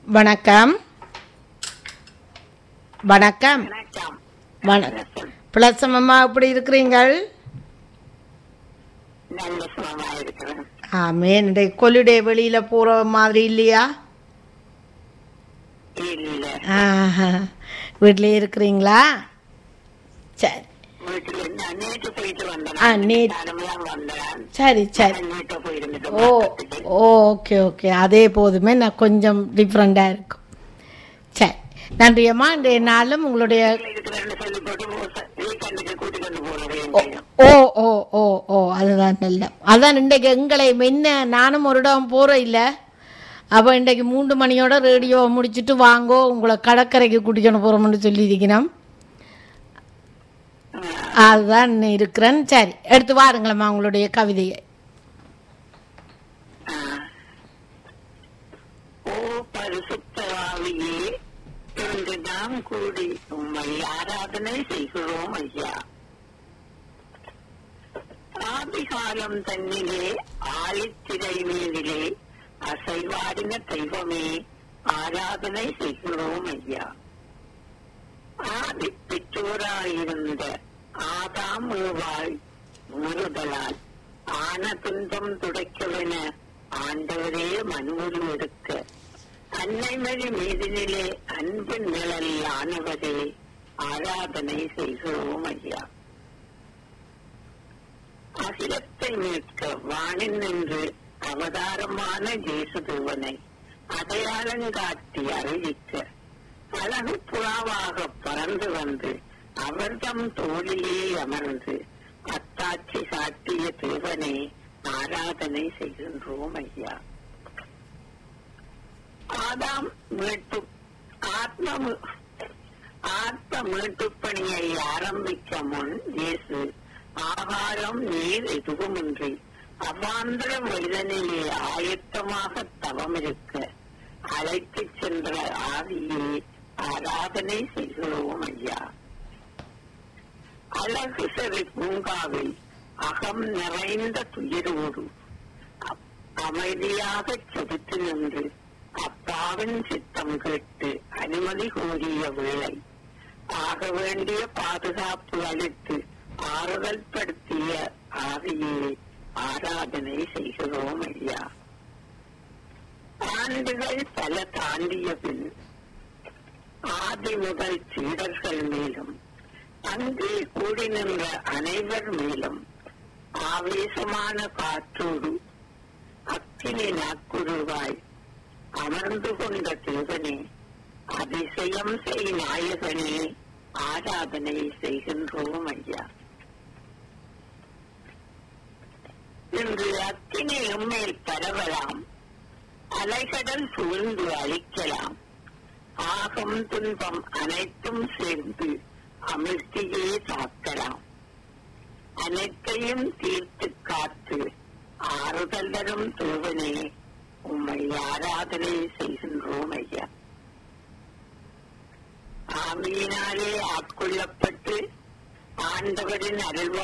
வணக்கம் வணக்கம் வணக்கம் வணக்கம் பிளசம் அம்மா எப்படி இருக்கிறீங்கள் நல்ல சுகமா இருக்கிறேன் ஆமே இன்றைக்கு கொலுடே வெளியில போற மாதிரி இல்லையா இல்ல ஆஹா. வீட்டிலே இருக்கிறீங்களா சரி வீட்டுல நான் நேற்று போயிட்டு வந்தேன் ஆ, நேத்து. காலமெல்லாம் வந்தேன் சரி சரி நேற்று போயிருந்துட்டு ஓ ஓகே ஓகே அதே போதுமே நான் கொஞ்சம் டிஃப்ரெண்டாக இருக்கும் சரி நன்றி அம்மா இன்றைய நாளும் உங்களுடைய இருக்கிறேன்னு சொல்லி போட்டு வீக்கெண்டுக்கு கூட்டிக் கொண்டு போறேன் ஓ ஓ ஓ ஓ ஓ அதுதான் நல்ல அதான் இன்றைக்கு எங்களை என்ன நானும் ஒரு இடம் போகிறோம் இல்லை அப்போ இன்றைக்கு மூன்று மணியோட ரேடியோ முடிச்சுட்டு வாங்கோ உங்களை கடற்கரைக்கு கூட்டிக்கொண்டு போகிறோம்னு சொல்லியிருக்கிறோம் அதுதான் இருக்கிறேன் சரி எடுத்து வாருங்களம்மா உங்களுடைய கவிதையை ஓ பரிசுத்தவாவியே இன்று நாம் கூடி உம்மை ஆராதனை செய்கிறோம் ஐயா ஆதிகாலம் தன்னிலே ஆழித்திரை மீதிலே அசைவாடின தெய்வமே ஆராதனை செய்கிறோம் ஐயா ஆதி பெற்றோராயிருந்த ஆதாம் ஏவாள் முறுதலால் ஆன துன்பம் துடைக்கவென ஆண்டவரே மனுவுரு எடுக்க அன்னைமொழி மீதினிலே அன்பு நிழல் ஆனவரே ஆராதனை செய்கிறோம் ஐயா அகிலத்தை மீட்க வானில் நின்று அவதாரமான தேசதேவனை அடையாளங்காட்டி அறிவிக்க அழகு புறாவாக பறந்து வந்து அவர்தம் தோளிலே அமர்ந்து அத்தாட்சி சாட்டிய தேவனை ஆராதனை செய்கின்றோம் ஐயா ஆதாம் மீட்டு ஆத்ம மீ- ஆத்ம மீட்புப் பணியை ஆரம்பிக்க முன் இயேசு ஆகாரம் நீர் எதுவுமின்றி அவாந்திர மனிதனிலே ஆயத்தமாக தவமிருக்க அழைத்துச் சென்ற ஆவியை ஆராதனை செய்கிறோம் ஐயா அழகு சிறு பூங்காவில் அகம் நிறைந்த துயரோடு அப்- அமைதியாகச் செதுத்து நின்று அப்பாவின் சித்தம் கேட்டு அனுமதி கோரிய வேளை ஆக வேண்டிய பாதுகாப்பு அளித்து ஆறுதல் படுத்திய ஆவியை ஆராதனை செய்கிறோம் ஐயா ஆண்டுகள் பல தாண்டிய பின் ஆதி முதல் சீடர்கள் மேலும் அங்கே கூடி நின்ற அனைவர் மேலும் ஆவேசமான காற்றோடு அக்கினி நாக்குருவாய் அமர்ந்து கொண்ட தேவனே அதிசயம் செய் நாயகனே ஆராதனை செய்கின்றோம் ஐயா இன்று அக்கினி எம்மேல் பரவலாம் அலைகடல் சூழ்ந்து அழிக்கலாம் ஆகம் துன்பம் அனைத்தும் சேர்ந்து அமிர்தியே தாக்கலாம் அனைத்தையும் தீர்த்து காத்து ஆறுதல் தரும் தேவனே உம்மை ஆராதனை செய்கின்றோம் ஐயா ஆவியினாலே ஆட்கொள்ளப்பட்டு ஆண்டவரின் அருள்வா